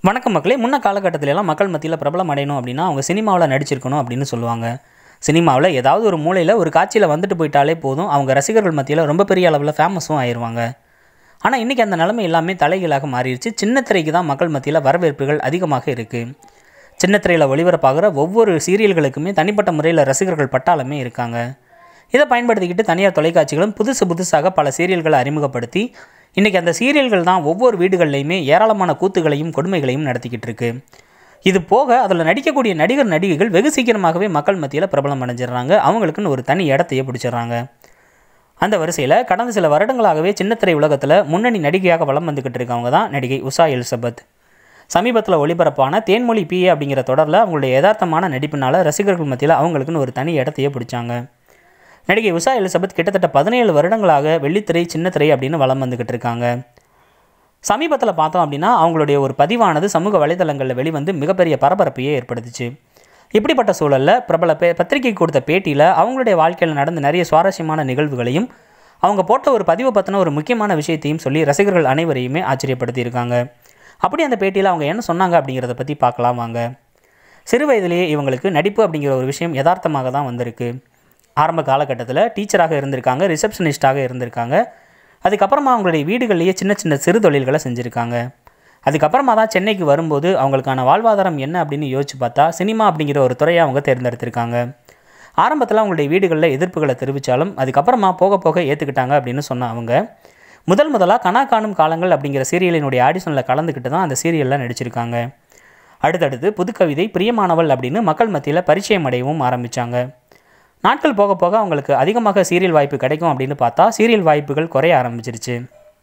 வணக்கம் மக்களே முன்ன காலகட்டத்தில எல்லாம் மக்கள் மத்தியில் பிரபலம் அடையணும் அப்படின்னா அவங்க சினிமாவில் நடிச்சிருக்கணும் அப்படின்னு சொல்லுவாங்க சினிமாவில் ஏதாவது ஒரு மூலையில் ஒரு காட்சியில் வந்துட்டு போயிட்டாலே போதும் அவங்க ரசிகர்கள் மத்தியில் ரொம்ப பெரிய அளவில் ஃபேமஸும் ஆயிடுவாங்க ஆனால் இன்றைக்கி அந்த நிலைமை எல்லாமே தலைகீழாக மாறிடுச்சு சின்ன திரைக்கு தான் மக்கள் மத்தியில் வரவேற்புகள் அதிகமாக இருக்குது சின்ன திரையில் ஒளிபரப்பாகிற ஒவ்வொரு சீரியல்களுக்குமே தனிப்பட்ட முறையில் ரசிகர்கள் பட்டாளமே இருக்காங்க இதை பயன்படுத்திக்கிட்டு தனியார் தொலைக்காட்சிகளும் புதுசு புதுசாக பல சீரியல்களை அறிமுகப்படுத்தி இன்றைக்கி அந்த சீரியல்கள் தான் ஒவ்வொரு வீடுகள்லையுமே ஏராளமான கூத்துகளையும் கொடுமைகளையும் நடத்திக்கிட்டு இருக்கு இது போக அதில் நடிக்கக்கூடிய நடிகர் நடிகைகள் வெகு சீக்கிரமாகவே மக்கள் மத்தியில் பிரபலம் அடைஞ்சிடுறாங்க அவங்களுக்குன்னு ஒரு தனி இடத்தையே பிடிச்சிடுறாங்க அந்த வரிசையில் கடந்த சில வருடங்களாகவே சின்னத்திரை உலகத்தில் முன்னணி நடிகையாக வலம் வந்துக்கிட்டு இருக்கவங்க தான் நடிகை உஷா எலிசபெத் சமீபத்தில் ஒளிபரப்பான தேன்மொழி பிஏ அப்படிங்கிற தொடரில் அவங்களுடைய யதார்த்தமான நடிப்பினால் ரசிகர்கள் மத்தியில் அவங்களுக்குன்னு ஒரு தனி இடத்தையே பிடிச்சாங்க நடிகை உஷா எலிசபெத் கிட்டத்தட்ட பதினேழு வருடங்களாக வெள்ளித்திரை சின்னத்திரை அப்படின்னு வலம் வந்துக்கிட்டு இருக்காங்க சமீபத்தில் பார்த்தோம் அப்படின்னா அவங்களுடைய ஒரு பதிவானது சமூக வலைதளங்களில் வெளிவந்து மிகப்பெரிய பரபரப்பையே ஏற்படுத்துச்சு இப்படிப்பட்ட சூழலில் பிரபல பே பத்திரிகைக்கு கொடுத்த பேட்டியில் அவங்களுடைய வாழ்க்கையில் நடந்த நிறைய சுவாரஸ்யமான நிகழ்வுகளையும் அவங்க போட்ட ஒரு பதிவை பற்றின ஒரு முக்கியமான விஷயத்தையும் சொல்லி ரசிகர்கள் அனைவரையுமே ஆச்சரியப்படுத்தியிருக்காங்க அப்படி அந்த பேட்டியில் அவங்க என்ன சொன்னாங்க அப்படிங்கிறத பற்றி பார்க்கலாம் வாங்க சிறு வயதிலேயே இவங்களுக்கு நடிப்பு அப்படிங்கிற ஒரு விஷயம் யதார்த்தமாக தான் வந்திருக்கு ஆரம்ப காலகட்டத்தில் டீச்சராக இருந்திருக்காங்க ரிசப்ஷனிஸ்டாக இருந்திருக்காங்க அதுக்கப்புறமா அவங்களுடைய வீடுகள்லேயே சின்ன சின்ன சிறு தொழில்களை செஞ்சுருக்காங்க அதுக்கப்புறமா தான் சென்னைக்கு வரும்போது அவங்களுக்கான வாழ்வாதாரம் என்ன அப்படின்னு யோசிச்சு பார்த்தா சினிமா அப்படிங்கிற ஒரு துறையை அவங்க தேர்ந்தெடுத்திருக்காங்க ஆரம்பத்தில் அவங்களுடைய வீடுகளில் எதிர்ப்புகளை தெரிவித்தாலும் அதுக்கப்புறமா போக போக ஏற்றுக்கிட்டாங்க அப்படின்னு சொன்ன அவங்க முதல் முதலாக கனா காணும் காலங்கள் அப்படிங்கிற சீரியலினுடைய ஆடிஷனில் கலந்துக்கிட்டு தான் அந்த சீரியலில் நடிச்சிருக்காங்க அடுத்தடுத்து புதுக்கவிதை பிரியமானவள் அப்படின்னு மக்கள் மத்தியில் பரிச்சயம் அடையவும் ஆரம்பித்தாங்க நாட்கள் போக போக அவங்களுக்கு அதிகமாக சீரியல் வாய்ப்பு கிடைக்கும் அப்படின்னு பார்த்தா சீரியல் வாய்ப்புகள் குறைய ஆரம்பிச்சிருச்சு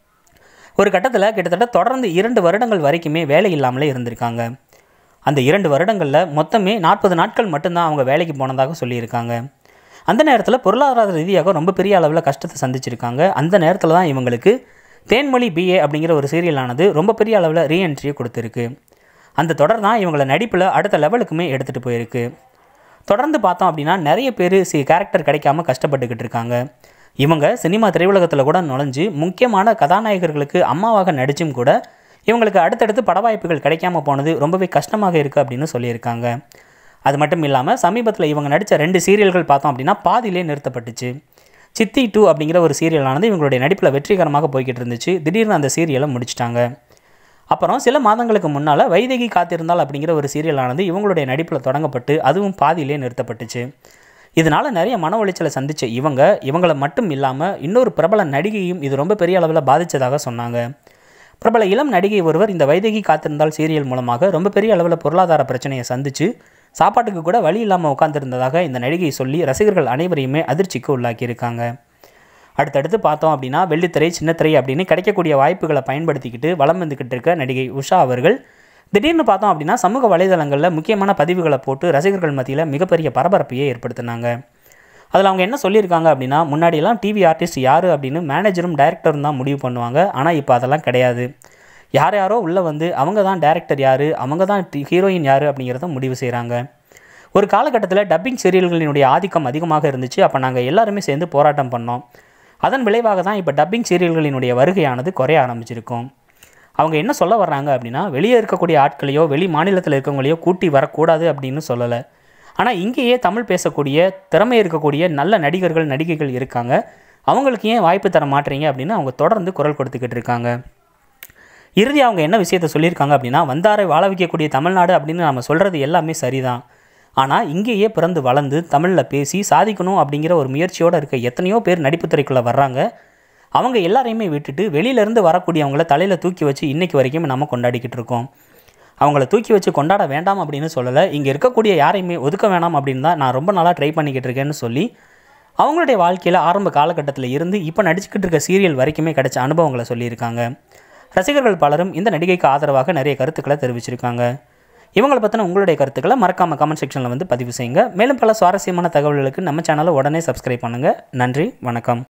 ஒரு கட்டத்தில் கிட்டத்தட்ட தொடர்ந்து இரண்டு வருடங்கள் வரைக்குமே வேலை இல்லாமலே இருந்திருக்காங்க அந்த இரண்டு வருடங்களில் மொத்தமே நாற்பது நாட்கள் மட்டும்தான் அவங்க வேலைக்கு போனதாக சொல்லியிருக்காங்க அந்த நேரத்தில் பொருளாதார ரீதியாக ரொம்ப பெரிய அளவில் கஷ்டத்தை சந்திச்சிருக்காங்க அந்த நேரத்தில் தான் இவங்களுக்கு தேன்மொழி பிஏ அப்படிங்கிற ஒரு சீரியலானது ரொம்ப பெரிய அளவில் ரீஎன்ட்ரியை கொடுத்துருக்கு அந்த தொடர் தான் இவங்களை நடிப்பில் அடுத்த லெவலுக்குமே எடுத்துகிட்டு போயிருக்கு தொடர்ந்து பார்த்தோம் அப்படின்னா நிறைய பேர் சி கேரக்டர் கிடைக்காம கஷ்டப்பட்டுக்கிட்டு இருக்காங்க இவங்க சினிமா திரையுலகத்தில் கூட நுழைஞ்சு முக்கியமான கதாநாயகர்களுக்கு அம்மாவாக நடித்தும் கூட இவங்களுக்கு அடுத்தடுத்து பட வாய்ப்புகள் கிடைக்காம போனது ரொம்பவே கஷ்டமாக இருக்குது அப்படின்னு சொல்லியிருக்காங்க அது மட்டும் இல்லாமல் சமீபத்தில் இவங்க நடித்த ரெண்டு சீரியல்கள் பார்த்தோம் அப்படின்னா பாதியிலே நிறுத்தப்பட்டுச்சு சித்தி டூ அப்படிங்கிற ஒரு சீரியலானது இவங்களுடைய நடிப்பில் வெற்றிகரமாக போய்கிட்டு இருந்துச்சு திடீர்னு அந்த சீரியலை முடிச்சிட்டாங்க அப்புறம் சில மாதங்களுக்கு முன்னால் வைதகி காத்திருந்தால் அப்படிங்கிற ஒரு சீரியலானது இவங்களுடைய நடிப்பில் தொடங்கப்பட்டு அதுவும் பாதியிலே நிறுத்தப்பட்டுச்சு இதனால் நிறைய மன உளைச்சலை சந்தித்த இவங்க இவங்களை மட்டும் இல்லாமல் இன்னொரு பிரபல நடிகையும் இது ரொம்ப பெரிய அளவில் பாதித்ததாக சொன்னாங்க பிரபல இளம் நடிகை ஒருவர் இந்த வைதகி காத்திருந்தால் சீரியல் மூலமாக ரொம்ப பெரிய அளவில் பொருளாதார பிரச்சனையை சந்தித்து சாப்பாட்டுக்கு கூட வழி இல்லாமல் உட்காந்துருந்ததாக இந்த நடிகை சொல்லி ரசிகர்கள் அனைவரையுமே அதிர்ச்சிக்கு உள்ளாக்கியிருக்காங்க அடுத்தடுத்து பார்த்தோம் அப்படின்னா வெள்ளித்திரை சின்னத்திரை அப்படின்னு கிடைக்கக்கூடிய வாய்ப்புகளை பயன்படுத்திக்கிட்டு வலம் வந்துக்கிட்டு இருக்க நடிகை உஷா அவர்கள் திடீர்னு பார்த்தோம் அப்படின்னா சமூக வலைதளங்களில் முக்கியமான பதிவுகளை போட்டு ரசிகர்கள் மத்தியில் மிகப்பெரிய பரபரப்பையே ஏற்படுத்தினாங்க அதில் அவங்க என்ன சொல்லியிருக்காங்க அப்படின்னா முன்னாடியெல்லாம் டிவி ஆர்டிஸ்ட் யார் அப்படின்னு மேனேஜரும் டைரக்டரும் தான் முடிவு பண்ணுவாங்க ஆனால் இப்போ அதெல்லாம் கிடையாது யார் யாரோ உள்ளே வந்து அவங்க தான் டேரக்டர் யார் அவங்க தான் ஹீரோயின் யார் அப்படிங்கிறத முடிவு செய்கிறாங்க ஒரு காலகட்டத்தில் டப்பிங் சீரியல்களினுடைய ஆதிக்கம் அதிகமாக இருந்துச்சு அப்போ நாங்கள் எல்லாருமே சேர்ந்து போராட்டம் பண்ணோம் அதன் விளைவாக தான் இப்போ டப்பிங் சீரியல்களினுடைய வருகையானது குறைய ஆரம்பிச்சிருக்கும் அவங்க என்ன சொல்ல வர்றாங்க அப்படின்னா வெளியே இருக்கக்கூடிய ஆட்களையோ வெளி மாநிலத்தில் இருக்கவங்களையோ கூட்டி வரக்கூடாது அப்படின்னு சொல்லலை ஆனால் இங்கேயே தமிழ் பேசக்கூடிய திறமை இருக்கக்கூடிய நல்ல நடிகர்கள் நடிகைகள் இருக்காங்க அவங்களுக்கு ஏன் வாய்ப்பு தர மாட்டீங்க அப்படின்னு அவங்க தொடர்ந்து குரல் கொடுத்துக்கிட்டு இருக்காங்க இறுதி அவங்க என்ன விஷயத்த சொல்லியிருக்காங்க அப்படின்னா வந்தாரை வாழ வைக்கக்கூடிய தமிழ்நாடு அப்படின்னு நம்ம சொல்கிறது எல்லாமே சரிதான் ஆனால் இங்கேயே பிறந்து வளர்ந்து தமிழில் பேசி சாதிக்கணும் அப்படிங்கிற ஒரு முயற்சியோடு இருக்க எத்தனையோ பேர் நடிப்புத்துறைக்குள்ளே வர்றாங்க அவங்க எல்லாரையுமே விட்டுட்டு வெளியிலேருந்து வரக்கூடியவங்கள தலையில் தூக்கி வச்சு இன்றைக்கி வரைக்கும் நம்ம கொண்டாடிக்கிட்டு இருக்கோம் அவங்கள தூக்கி வச்சு கொண்டாட வேண்டாம் அப்படின்னு சொல்லலை இங்கே இருக்கக்கூடிய யாரையுமே ஒதுக்க வேணாம் அப்படின்னு தான் நான் ரொம்ப நாளாக ட்ரை பண்ணிக்கிட்டு இருக்கேன்னு சொல்லி அவங்களுடைய வாழ்க்கையில் ஆரம்ப காலகட்டத்தில் இருந்து இப்போ நடிச்சுக்கிட்டு இருக்க சீரியல் வரைக்குமே கிடைச்ச அனுபவங்களை சொல்லியிருக்காங்க ரசிகர்கள் பலரும் இந்த நடிகைக்கு ஆதரவாக நிறைய கருத்துக்களை தெரிவிச்சிருக்காங்க இவங்களை பற்றின உங்களுடைய கருத்துக்களை மறக்காமல் கமெண்ட் செக்ஷனில் வந்து பதிவு செய்யுங்க மேலும் பல சுவாரஸ்யமான தகவல்களுக்கு நம்ம சேனலை உடனே சப்ஸ்கிரைப் பண்ணுங்கள் நன்றி வணக்கம்